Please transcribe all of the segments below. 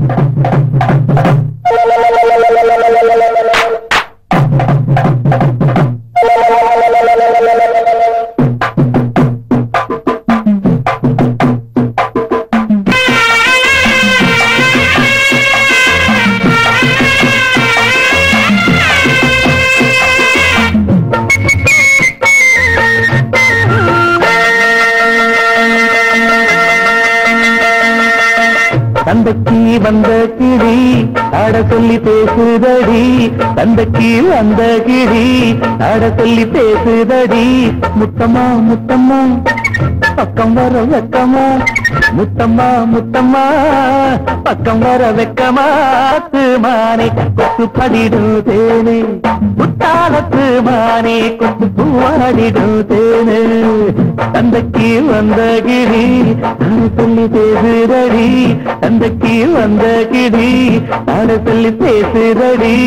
தந்தைக்கு வந்த கிளி ஆட சொல்லி பேசுதடி தந்தைக்கு வந்த கிளி ஆட சொல்லி பேசுதடி முத்தம்மா முத்தம்மா பக்கம் வர வெக்கமா முத்தம்மா முத்தம்மா பக்கம் வர வெக்கமா மானே கொத்து படிடும் தேனே முத்தாலத்து மானே கொத்து பூவாடிடும் தேனே தந்தைக்கு வந்த கிளி ஆட சொல்லி பேசுதடி தந்தைக்கு வந்த கிளி ஆட சொல்லி பேசுதடி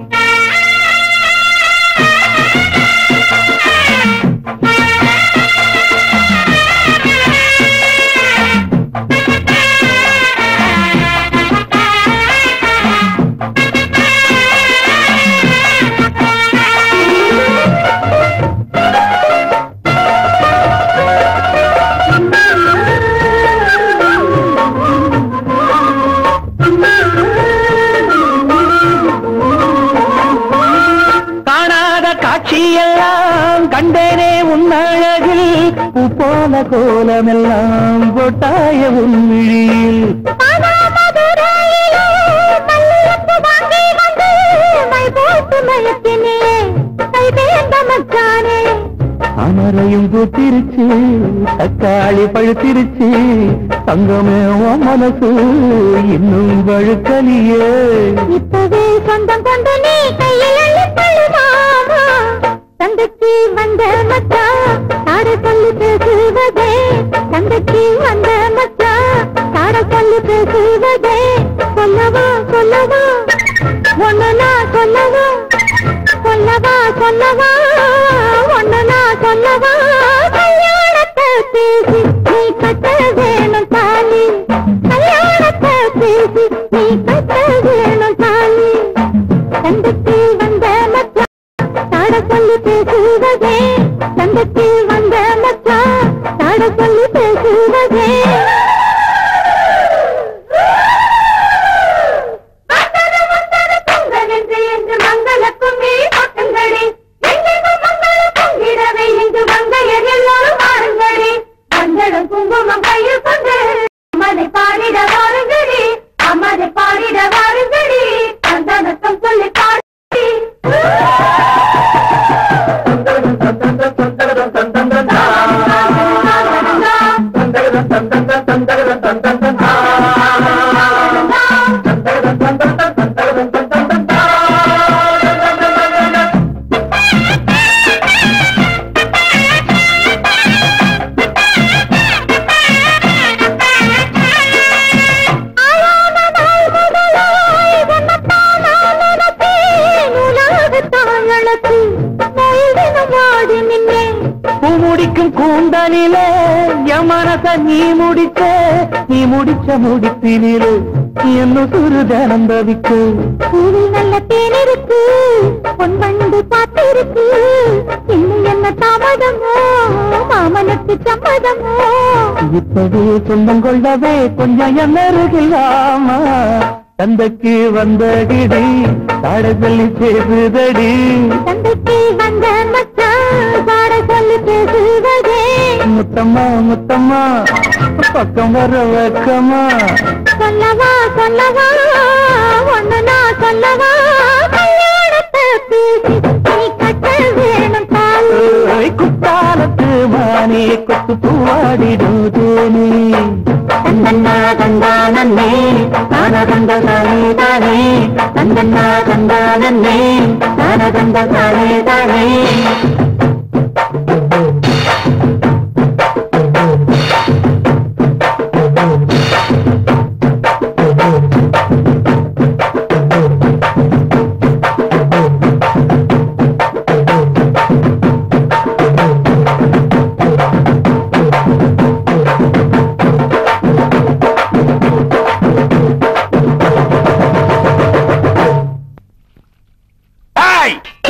காணாத காட்சியெல்லாம் கண்டேனே உன்னழகில் பூ போல கோலமெல்லாம் போட்டாய உன் விழியில் அமரையும் பூத்திருச்சு தக்காளி பழுத்திருச்சு தங்கமே உன் மனசு இன்னும் வழுக்கலியே இப்பவே சொந்தம் கொண்டு நீ கையில் அள்ளிக்கொள்ளு மாமா தந்தைக்கு வந்த மச்சான் தார சொல்லி பேசுவதே தந்தைக்கு வந்த மச்சான் தார சொல்லி பேசுவதே சொல்லவா சொல்லவா ஒண்ணு நான் சொல்லவா சொல்லவா சொல்லவா ஒண்ணு நான் சொல்லவா கல்யாணத்தை பேசி நீ கட்ட வேணும் தாலி கல்யாணத்தை பேசி நீ கட்ட வேணும் தாலி தந்தைக்கு வந்த மச்சான் தாட சொல்லி பேசுவதே தந்தைக்கு வந்த மச்சான் தாட சொல்லி பேசுவதே என்று மங்கள கும்மி கொட்டுங்களே எங்கெங்கும் மங்கள பொங்கிடவே இங்கு மங்கையர் எல்லோரும் வாருங்களே மங்களம் குங்குமம் கையில் கொண்டு அம்மனை பாடிட வாருங்களே அம்மனை பாடிட வாருங்களே சந்தனத்தம் சொல்லி பாடி பூ முடிக்கும் கூந்தலிலே என் மனச நீ முடிச்ச நீ முடிச்ச முடிப்பினிலே என்ன சுருதனம் தவிக்கு பூவில் நல்ல தேன் இருக்கு பொன் வண்டு பார்த்திருக்கு இன்னும் என்ன தாமதமோ மாமனுக்கு சம்மதமோ இப்பவே சொந்தம் கொள்ளவே கொஞ்சம் என்ன இருக்கலாமா தந்தைக்கு வந்த கிடி தாட சொல்லி பேசுதடி தந்தைக்கு வந்த மச்சான் பாட சொல்லி பேசுவதே முத்தம்மா முத்தம்மா பக்கம் வர வெக்கமா சொல்லவா சொல்லவா ஒண்ணு நான் சொல்லவா கல்யாணத்தை பேசி நீ கட்ட வேணும் தாலி ஏய், குத்தாலத்து மானே கொத்து பூவாடிடும் தேனே தந்தன்னா தந்தானே தான தந்த தானே தானே தந்தன்னா தந்தானே தான தந்த தானே தானே ஏய்